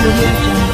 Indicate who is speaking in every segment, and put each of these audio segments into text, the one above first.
Speaker 1: audio jungle.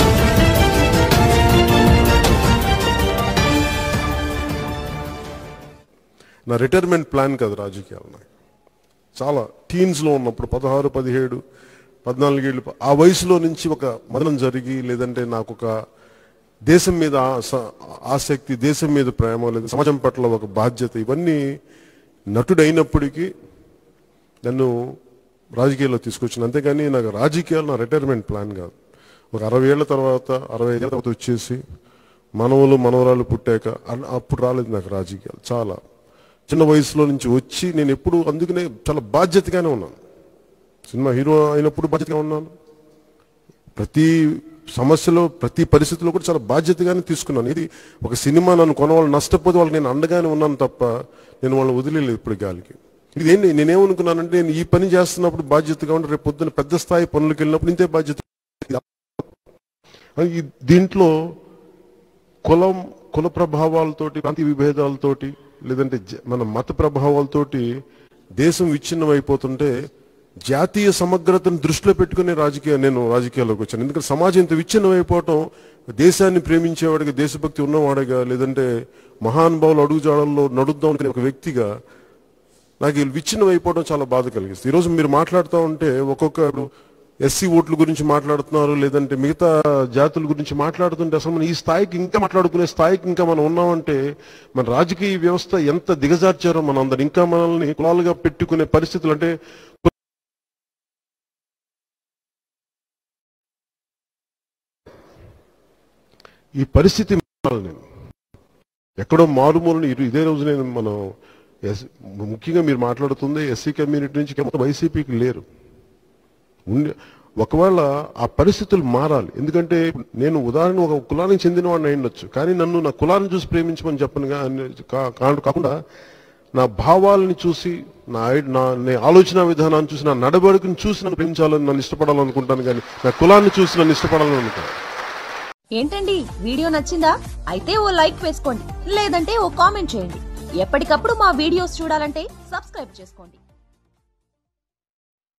Speaker 2: నా retirement plan కాదు రాజకీయాలు నాకు చాలా టీన్స్లో ఉన్నప్పుడు పదహారు పదిహేడు పద్నాలుగేళ్ళు ఆ వయసులో నుంచి ఒక మదనం జరిగి లేదంటే నాకు ఒక దేశం మీద ఆస- ఆసక్తి దేశం మీద ప్రేమ లేదా సమాజం పట్ల ఒక బాధ్యత ఇవన్నీ నటుడు అయినప్పటికీ నన్ను రాజకీయాల్లో తీసుకొచ్చింది అంతేగాని నాకు రాజకీయాలు నా రిటైర్మెంట్ ప్లాన్ కాదు ఒక అరవై ఏళ్ళ తర్వాత అరవై ఏళ్ళ తర్వాత వచ్చేసి మనవలు మనవరాలు పుట్టాక అన్- అప్పుడు రాలేదు నాకు రాజకీయాలు చాలా చిన్న వయసులో నుంచి వచ్చి నేను ఎప్పుడు అందుకనే చాలా బాధ్యతగానే ఉన్నాను సినిమా హీరో అయినప్పుడు బాధ్యతగా ఉన్నాను ప్రతి సమస్యలో ప్రతి పరిస్థితిలో కూడా చాలా బాధ్యతగానే తీసుకున్నాను ఇది ఒక సినిమా నన్ను కొనవాళ్ళు నష్టపోతే వాళ్ళకి నేను అండగానే ఉన్నాను తప్ప నేను వాళ్ళని వదిలేదు ఇప్పుడు గాలికి ఇది ఏంటి నేనేమనుకున్నానంటే నేను ఈ పని చేస్తున్నప్పుడు బాధ్యతగా ఉంటే రేపు పొద్దున్న పెద్ద స్థాయి పనులకు వెళ్ళినప్పుడు ఇంతే బాధ్యత ఈ దీంట్లో కులం కుల ప్రభావాలతోటి ప్రాంతీయ విభేదాలతోటి లేదంటే జ- మన మత ప్రభావాలతోటి దేశం విచ్ఛిన్నం అయిపోతుంటే జాతీయ సమగ్రతను దృష్టిలో పెట్టుకుని రాజకీయ నేను రాజకీయాల్లోకి వచ్చాను ఎందుకంటే సమాజం ఇంత విచ్ఛిన్నం అయిపోవటం దేశాన్ని ప్రేమించేవాడిగా దేశభక్తి ఉన్నవాడిగా లేదంటే మహానుభావులు అడుగుజాడల్లో నడుద్దాం అనుకునే ఒక వ్యక్తిగా నాకు ఈ విచ్ఛిన్నం అయిపోవడం చాలా బాధ కలిగిస్తుంది ఈరోజు మీరు మాట్లాడుతూ ఉంటే ఒక్కొక్కరు ఎస్సీ ఓట్ల గురించి మాట్లాడుతున్నారు లేదంటే మిగతా జాతుల గురించి మాట్లాడుతుంటే అసలు మనం ఈ స్థాయికి ఇంకా మాట్లాడుకునే స్థాయికి ఇంకా మనం ఉన్నామంటే మన రాజకీయ వ్యవస్థ ఎంత దిగజార్చారో మనం అందరు ఇంకా మనల్ని కులాలుగా పెట్టుకునే పరిస్థితులు అంటే ఈ పరిస్థితి మారాలి నేను ఎక్కడో మారుమూలని ఇరు- ఇదే రోజు నేను మనం ఎస్- ముఖ్యంగా మీరు మాట్లాడుతుంది ఎస్సీ కమ్యూనిటీ నుంచి మొత్తం వైసీపీకి లేరు ఉండి ఒకవేళ ఆ పరిస్థితులు మారాలి ఎందుకంటే నేను ఉదాహరణ ఒక కులానికి చెందిన వాడిని అయ్యుండొచ్చు కానీ నన్ను నా కులాన్ని చూసి ప్రేమించమని చెప్పనుగా కా- కా- కాకుండా నా భావాలని చూసి నా ఐ- నా నే- ఆలోచన విధానాన్ని చూసి నా నడవడికను చూసి నన్ను ప్రేమించాలని నన్ను ఇష్టపడాలనుకుంటాను కానీ నా కులాన్ని చూసి నన్ను ఇష్టపడాలని అనుకుంటాను
Speaker 3: ఏంటండి వీడియో నచ్చిందా అయితే ఓ లైక్ వేసుకోండి లేదంటే ఓ కామెంట్ చేయండి ఎప్పటికప్పుడు మా వీడియోస్ చూడాలంటే సబ్స్క్రైబ్ చేసుకోండి